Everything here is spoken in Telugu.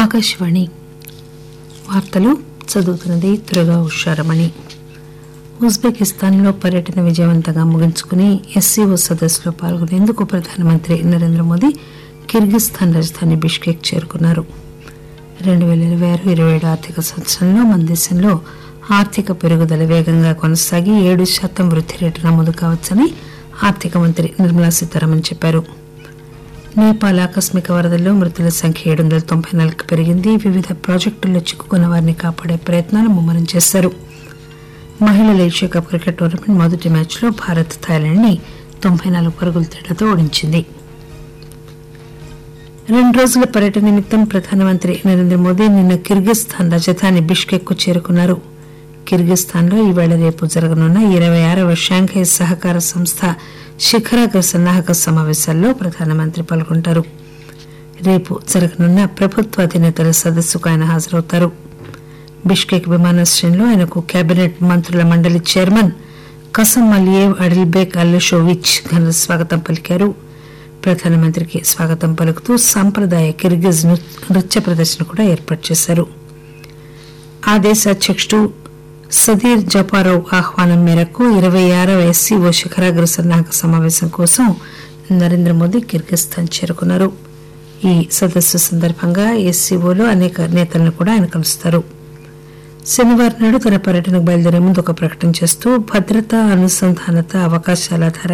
ఆకాశవాణి వార్తలు చదువుతున్నది త్రిగా ఉషారమణి ఉజ్బెకిస్తాన్లో పర్యటన విజయవంతంగా ముగించుకుని ఎస్సీఓ సదస్సులో పాల్గొనేందుకు ప్రధానమంత్రి నరేంద్ర మోదీ కిర్గిస్థాన్ రాజధాని బిష్కెక్ చేరుకున్నారు రెండు పేల ఇరవై ఆరు ఇరవై ఏడు ఆర్థిక సంవత్సరంలో మన దేశంలో ఆర్థిక పెరుగుదల వేగంగా కొనసాగి ఏడు శాతం వృద్ధి రేటు నమోదు కావచ్చని ఆర్థిక మంత్రి నిర్మలా సీతారామన్ చెప్పారు నేపాల్ ఆకస్మిక వరదల్లో మృతుల సంఖ్య ఏడు వందల తొంభై నాలుగుకు పెరిగింది వివిధ ప్రాజెక్టుల్లో చిక్కుకున్న వారిని కాపాడే ప్రయత్నాలు ముమ్మరం చేశారు మహిళల ఏషియా కప్ క్రికెట్ టోర్నమెంట్ మొదటి మ్యాచ్లో భారత్ థాయిలాండ్ ని తొంభై నాలుగు పరుగుల తేడాతో ఓడించింది రెండు రోజుల పర్యటన నిమిత్తం ప్రధానమంత్రి నరేంద్ర మోదీ నిన్న కిర్గిస్థాన్ రాజధాని బిష్కెక్ కు చేరుకున్నారు కిర్గిస్థాన్ లో ఈవేళ రేపు జరగనున్న ఇరవై ఆరవ షాంఘై సహకార సంస్థ శిఖరాగ్ర సన్నాహక సమావేశాల్లో ప్రధానమంత్రి పాల్గొంటారు రేపు జరగనున్న ప్రభుత్వ అధినేతల సదస్సుకు ఆయన హాజరవుతారు బిష్కెక్ విమానాశ్రయంలో ఆయనకు కేబినెట్ మంత్రుల మండలి చైర్మన్ కసం అలియేవ్ అడిల్బేక్ అల్లషోవిచ్ ఘన స్వాగతం పలికారు ప్రధానమంత్రికి స్వాగతం పలుకుతూ సాంప్రదాయ కిర్గిజ్ నృ- నృత్య ప్రదర్శన కూడా ఏర్పాటు చేశారు ఆ దేశ అధ్యక్షుడు సదీర్ జపారోవ్ ఆహ్వానం మేరకు ఇరవై ఆరవ ఎస్సీఓ శిఖరాగ్ర సన్నాహక సమావేశం కోసం నరేంద్ర మోదీ కిర్గిస్థాన్ చేరుకున్నారు ఈ సదస్సు సందర్భంగా ఎస్సీఓలో అనేక నేతలను కూడా ఆయన కలుస్తారు శనివారం నాడు తన పర్యటనకు బయలుదేరే ముందు ఒక ప్రకటన చేస్తూ భద్రత అనుసంధానత అవకాశాల ఆధారంగా